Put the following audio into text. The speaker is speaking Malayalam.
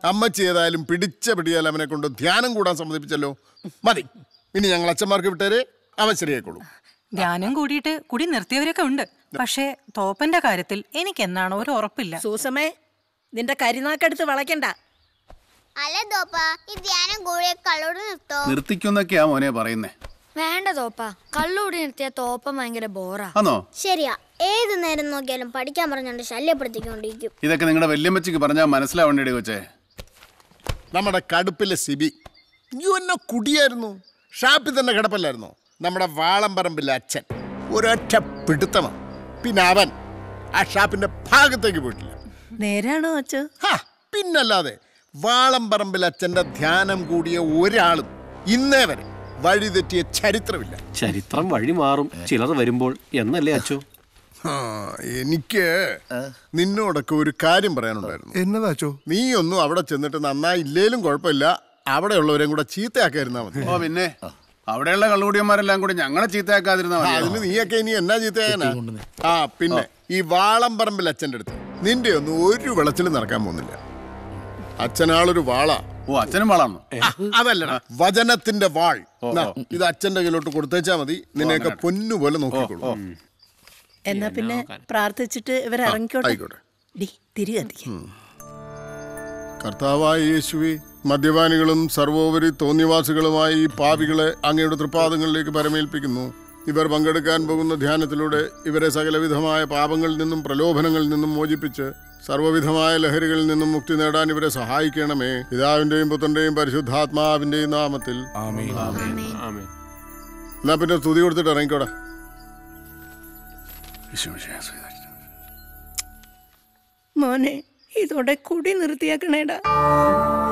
അമ്മച്ചി ഏതായാലും പിടിച്ച പിടിയാൽ അവനെ കൊണ്ട് ധ്യാനം കൂടാൻ സമ്മതിപ്പിച്ചല്ലോ മതി ഇനി ഞങ്ങൾ അച്ഛന്മാർക്ക് വിട്ടേരെ അവൻ ശരിയായിക്കോളൂ ധ്യാനം കൂടിയിട്ട് കുടി നിർത്തിയവരൊക്കെ ഉണ്ട് പക്ഷേ തോപ്പന്റെ കാര്യത്തിൽ എനിക്ക് എന്നാണോ ഒരു ഉറപ്പില്ല സൂസമേ നിന്റെ കരിനാക്കെടുത്ത് വളയ്ക്കണ്ട അല്ല തോപ്പ ഈ ധ്യാനം കൂടെ കള്ളോട് നിർത്തോ നിർത്തിക്കുന്നൊക്കെയാ മോനെ പറയുന്നേ വേണ്ട തോപ്പ കള്ളുകൂടി നിർത്തിയ തോപ്പ ഭയങ്കര ബോറാ ആന്നോ ശരിയാ ഏത് നേരം നോക്കിയാലും പഠിക്കാൻ പറഞ്ഞോണ്ട് ശല്യപ്പെടുത്തിക്കൊണ്ടിരിക്കും ഇതൊക്കെ നിങ്ങളുടെ വല്യമ്മച്ചിക്ക് പറഞ്ഞാൽ മനസ്സിലാവണ്ടേ കൊച്ചേ നമ്മുടെ കടുപ്പിലെ സിബി നീ എന്നെ കുടിയായിരുന്നു ഷാപ്പിൽ തന്നെ കിടപ്പല്ലായിരുന്നോ നമ്മുടെ വാളംപറമ്പിലെ അച്ഛൻ ഒരൊറ്റ പിടുത്തമാണ് പിന്നെ അവൻ ആ ഷാപ്പിന്റെ ഭാഗത്തേക്ക് പോയിട്ടില്ല നേരാണോ അച്ഛ ഹാ, പിന്നല്ലാതെ വാളംപറമ്പിൽ അച്ഛന്റെ ധ്യാനം കൂടിയ ഒരാളും ഇന്നേ വരെ വഴിതെറ്റിയ ചരിത്രമില്ല ചരിത്രം വഴി മാറും ചിലർ വരുമ്പോൾ എന്നല്ലേ അച്ചു ആ, എനിക്ക് നിന്നോടൊക്കെ ഒരു കാര്യം പറയാനുണ്ടായിരുന്നു എന്നതാച്ചോ നീ ഒന്നും അവിടെ ചെന്നിട്ട് നന്നായില്ലേലും കുഴപ്പമില്ല അവിടെയുള്ളവരെയും കൂടെ ചീത്തയാക്കായിരുന്നാ മതി ഓ പിന്നെ അവിടെയുള്ള കള്ളുകൂടിയന്മാരെല്ലാം കൂടി ഞങ്ങളെ ചീത്തയാക്കാതിരുന്നാ ആ, മതി അതിന് നീയൊക്കെ ഇനി എന്നാ ചീത്തയാനാ ആ പിന്നെ ഈ വാളംപറമ്പിൽ അച്ഛൻ്റെ അടുത്ത് നിന്റെ ഒന്നും ഒരു വെളച്ചിലും നടക്കാൻ പോകുന്നില്ല അച്ഛനാളൊരു വാള ഓ അച്ഛനും വളർന്നു അതല്ലടാ വചനത്തിന്റെ വാൾ നാ, ഇത് അച്ഛന്റെ കയ്യിലോട്ട് കൊടുത്തേച്ചാ മതി നിന്നെയൊക്കെ പൊന്നുപോലെ നോക്കിക്കോളൂ എന്നാ പിന്നെ പ്രാർത്ഥിച്ചിട്ട് ഇവരിറങ്ങിക്കോട്ടെ ആയിക്കോട്ടെ ഡി തിരികെ എത്തിക്കാം കർത്താവായ യേശുവെ മദ്യപാനികളും സർവോപരി തോന്നിവാസികളുമായി ഈ പാപികളെ അങ്ങയുടെ തൃപ്പാദങ്ങളിലേക്ക് പരമേൽപ്പിക്കുന്നു ഇവർ പങ്കെടുക്കാൻ പോകുന്ന ധ്യാനത്തിലൂടെ ഇവരെ സകലവിധമായ പാപങ്ങളിൽ നിന്നും പ്രലോഭനങ്ങളിൽ നിന്നും മോചിപ്പിച്ച് സർവ്വവിധമായ ലഹരികളിൽ നിന്നും മുക്തി നേടാൻ ഇവരെ സഹായിക്കണമേ പിതാവിന്റെയും പുത്രന്റെയും പരിശുദ്ധാത്മാവിന്റെയും നാമത്തിൽ എന്നാ പിന്നെ സ്തുതി കൊടുത്തിട്ട് ഇറങ്ങിക്കോടാ മോനെ ഇതോടെ കുടി നിർത്തിയാക്കണേടാ